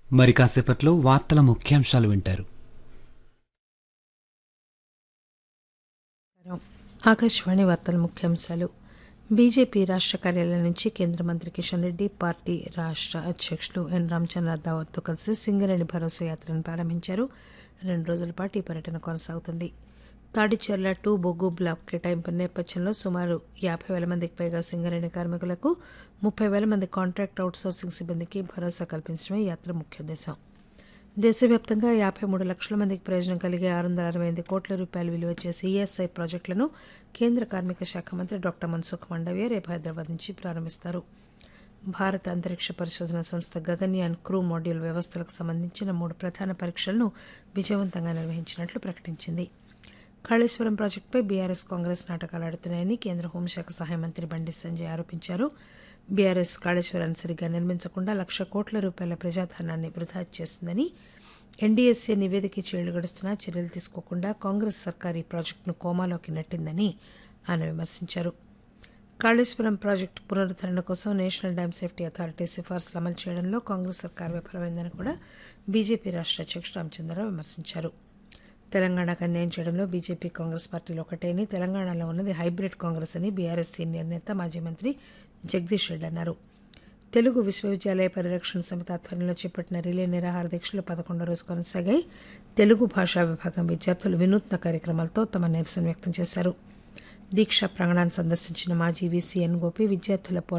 మరి కాసేపట్లో వార్తల ముఖ్యాంశాలు వింటారు ఆకాశవాణి వార్తల ముఖ్యాంశాలు బీజేపీ రాష్ట్ర కార్యాలయం నుంచి కేంద్ర మంత్రి కిషన్ రెడ్డి పార్టీ రాష్ట్ర అధ్యక్షులు ఎన్ రామచంద్ర దావత్తో కలిసి సింగరేణి భరోసా యాత్రను ప్రారంభించారు రెండు రోజుల పాటు ఈ పర్యటన కొనసాగుతుంది తాడిచెర్ల టూ బొగ్గు బ్లాక్ కేటాయింపు నేపథ్యంలో సుమారు యాభై వేల మందికి పైగా సింగరేణి కార్మికులకు ముప్పై వేల మంది కాంట్రాక్ట్ అవుట్సోర్సింగ్ సిబ్బందికి భరోసా కల్పించడమే ఈ యాత్ర ముఖ్య ఉద్దేశం దేశవ్యాప్తంగా యాభై మూడు లక్షల మందికి ప్రయోజనం కలిగే ఆరు వందల అరవై ఎనిమిది కోట్ల రూపాయలు విలువ చేసే ఈఎస్ఐ ప్రాజెక్టులను కేంద్ర కార్మిక శాఖ మంత్రి డాక్టర్ మన్సుఖ్ మండవ్య రేపు హైదరాబాద్ నుంచి ప్రారంభిస్తారు భారత అంతరిక్ష పరిశోధన సంస్థ గగన్యాన్ క్రూ మాడ్యూల్ వ్యవస్థలకు సంబంధించిన మూడు ప్రధాన పరీక్షలను విజయవంతంగా నిర్వహించినట్లు ప్రకటించింది కాళేశ్వరం ప్రాజెక్టుపై బీఆర్ఎస్ కాంగ్రెస్ నాటకాలు ఆడుతున్నాయని కేంద్ర హోంశాఖ సహాయ మంత్రి బండి సంజయ్ ఆరోపించారు బీఆర్ఎస్ కాళేశ్వరాన్ని సరిగ్గా నిర్మించకుండా లక్ష కోట్ల రూపాయల ప్రజాధనాన్ని వృధా చేసిందని ఎన్డీఎస్ఏ నివేదిక ఇచ్చి ఏళ్లు గడుస్తున్నా చర్యలు తీసుకోకుండా కాంగ్రెస్ సర్కార్ ఈ ప్రాజెక్టును కోమాలోకి నెట్టిందని ఆయన విమర్శించారు కాళేశ్వరం ప్రాజెక్టు పునరుద్దరణ కోసం నేషనల్ డ్యామ్ సేఫ్టీ అథారిటీ సిఫార్సులు అమలు చేయడంలో కాంగ్రెస్ సర్కార్ విఫలమైందని కూడా బీజేపీ రాష్ట్ర అధ్యక్షుడు రామచంద్రరావు విమర్శించారు తెలంగాణకు అన్యాయం చేయడంలో బీజేపీ కాంగ్రెస్ పార్టీలు ఒకటేని తెలంగాణలో ఉన్నది హైబ్రిడ్ కాంగ్రెస్ అని బీఆర్ఎస్ సీనియర్ నేత మాజీ మంత్రి జగదీష్ రెడ్డి అన్నారు తెలుగు విశ్వవిద్యాలయ పరిరక్షణ సమితి ఆధ్వర్యంలో చేపట్టిన రిలే నిరాహార దీక్షలు పదకొండో రోజు కొనసాగాయి తెలుగు భాషా విభాగం విద్యార్థులు వినూత్న కార్యక్రమాలతో తమ నిరసన వ్యక్తం చేశారు దీక్షా ప్రాంగణాన్ని సందర్శించిన మాజీ వీసీ ఎన్ గోపి విద్యార్థుల